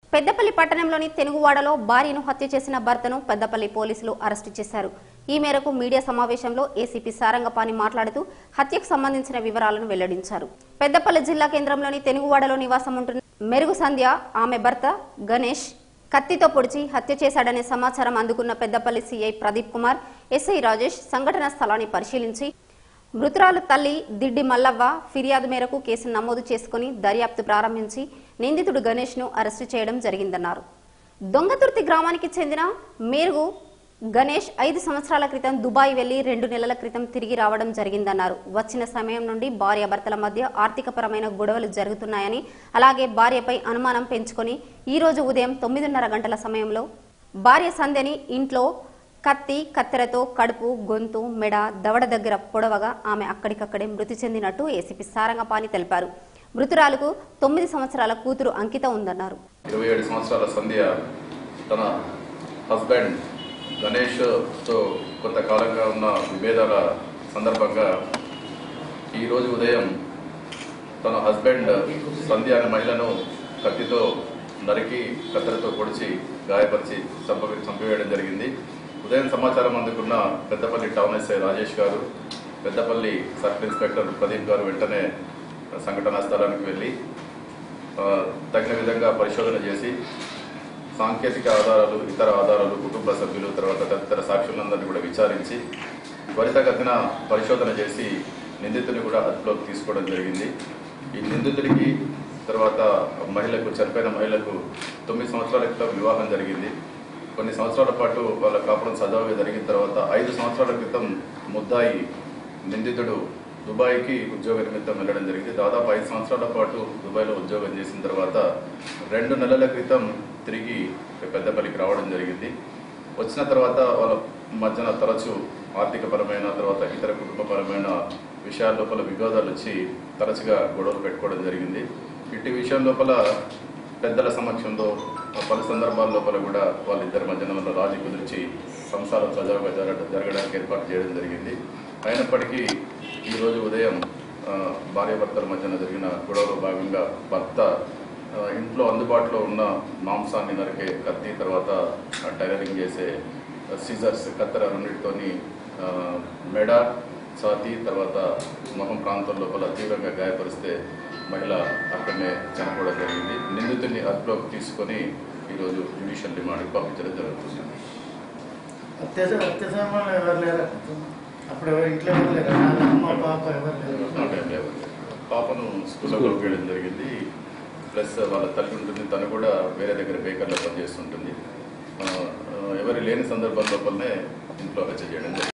పెద్దపల్లి పట్టణంలోని తెనుగువాడలో భార్యను హత్య చేసిన భర్తను పెద్దపల్లి పోలీసులు అరెస్టు చేశారు ఈ మేరకు మీడియా సమావేశంలో ఏసీపీ సారంగపాణి మాట్లాడుతూ హత్యకు సంబంధించిన వివరాలను వెల్లడించారు పెద్దపల్లి జిల్లా కేంద్రంలోని తెనుగువాడలో నివాసం ఉంటున్న మెరుగు సంధ్య ఆమె భర్త గణేష్ కత్తితో పొడిచి హత్య చేశాడనే సమాచారం అందుకున్న పెద్దపల్లి సీఐ ప్రదీప్ కుమార్ ఎస్ఐ రాజేష్ సంఘటన స్థలాన్ని పరిశీలించి మృతురాలు తల్లి దిడ్డి మల్లవ్వ ఫిర్యాదు మేరకు కేసు నమోదు చేసుకుని దర్యాప్తు ప్రారంభించి నిందితుడు గణేష్ ను అరెస్టు చేయడం జరిగిందన్నారు దొంగతుర్తి గ్రామానికి చెందిన మేరుగు గణేష్ ఐదు సంవత్సరాల క్రితం దుబాయ్ వెళ్లి రెండు నెలల క్రితం తిరిగి రావడం జరిగిందన్నారు వచ్చిన సమయం నుండి భార్యాభర్తల మధ్య ఆర్థికపరమైన గొడవలు జరుగుతున్నాయని అలాగే భార్యపై అనుమానం పెంచుకొని ఈ రోజు ఉదయం తొమ్మిదిన్నర గంటల సమయంలో భార్య సంధ్యని ఇంట్లో కత్తి కత్తెరతో కడుపు గొంతు మెడ దవడ దగ్గర పొడవగా ఆమె అక్కడికక్కడే మృతి చెందినట్టు ఏసీపీ సారంగపాణి తెలిపారు మృతురాలకు తొమ్మిది సంవత్సరాల కూతురు అంకిత ఉందన్నారు ఇరవై ఏడు సంవత్సరాల సంధ్య తన హస్బెండ్ గణేష్తో కొంతకాలంగా ఉన్న విభేదాల సందర్భంగా ఈరోజు ఉదయం తన హస్బెండ్ సంధ్య అనే మహిళను కత్తితో నరికి కత్తెరతో పొడిచి గాయపరిచి చంప చంపివేయడం జరిగింది ఉదయం సమాచారం అందుకున్న పెద్దపల్లి టౌన్ ఎస్ఐ రాజేష్ గారు పెద్దపల్లి సర్కిల్ ఇన్స్పెక్టర్ ప్రదీప్ గారు వెంటనే సంఘటనా స్థలానికి వెళ్ళి ఆ, తగిన విధంగా పరిశోధన చేసి సాంకేతిక ఆధారాలు ఇతర ఆధారాలు కుటుంబ సభ్యులు తర్వాత తదితర సాక్షులందరినీ కూడా విచారించి త్వరితగతిన పరిశోధన చేసి నిందితుని కూడా అదుపులోకి తీసుకోవడం జరిగింది ఈ నిందితుడికి తర్వాత మహిళకు చనిపోయిన మహిళకు తొమ్మిది సంవత్సరాల క్రితం వివాహం జరిగింది కొన్ని సంవత్సరాల పాటు వాళ్ళ కాపురం సజావుగా జరిగిన తర్వాత ఐదు సంవత్సరాల క్రితం ముద్దాయి నిందితుడు దుబాయ్కి ఉద్యోగ నిమిత్తం వెళ్ళడం జరిగింది దాదాపు ఐదు సంవత్సరాల పాటు దుబాయ్లో ఉద్యోగం చేసిన తర్వాత రెండు నెలల క్రితం తిరిగి పెద్దపల్లికి రావడం జరిగింది వచ్చిన తర్వాత వాళ్ళ మధ్యన తరచూ ఆర్థికపరమైన తర్వాత ఇతర కుటుంబపరమైన విషయాల లోపల వివాదాలు వచ్చి తరచుగా గొడవలు పెట్టుకోవడం జరిగింది ఇట్టి విషయం లోపల పెద్దల సమక్షంలో పలు సందర్భాల లోపల కూడా వాళ్ళిద్దరి మధ్యన ఉన్న రాజీ కుదిర్చి సంసారం సజావుగా జరగ జరగడానికి ఏర్పాటు చేయడం జరిగింది అయినప్పటికీ ఈరోజు ఉదయం ఆ, భార్యాభర్తల మధ్యన జరిగిన గొడవలో భాగంగా భర్త ఆ, ఇంట్లో అందుబాటులో ఉన్న మాంసాన్ని నరికే కత్తి తర్వాత ఆ, టైలరింగ్ చేసే సీజర్స్ కత్తెర రెండింటితోని ఆ, మెడ ఛాతీ తర్వాత మొహం ప్రాంతం లోపల తీవ్రంగా గాయపరిస్తే మహిళ అక్కడనే చనిపోవడం జరిగింది నిందితుడిని అదుపులోకి తీసుకొని ఈరోజు జ్యుడిషియల్ రిమాండ్కి పంపించడం జరుగుతుంది అత్యాచారం అత్యాచారం ఎవరు లేరా అప్పుడు ఎవరు ఇంట్లో ఎవరు లేరా నాన్న, అమ్మ పాప ఎవరు లేరు నాట్ ఏం లేవు. పాపను స్కూల్లో పంపించడం జరిగింది ప్లస్ వాళ్ళ తల్లి ఉంటుంది తను కూడా వేరే దగ్గర బేకర్లో పనిచేస్తుంటుంది ఆ, ఆ, ఎవరు లేని సందర్భం లోపలనే ఇంట్లో హత్య చేయడం జరిగింది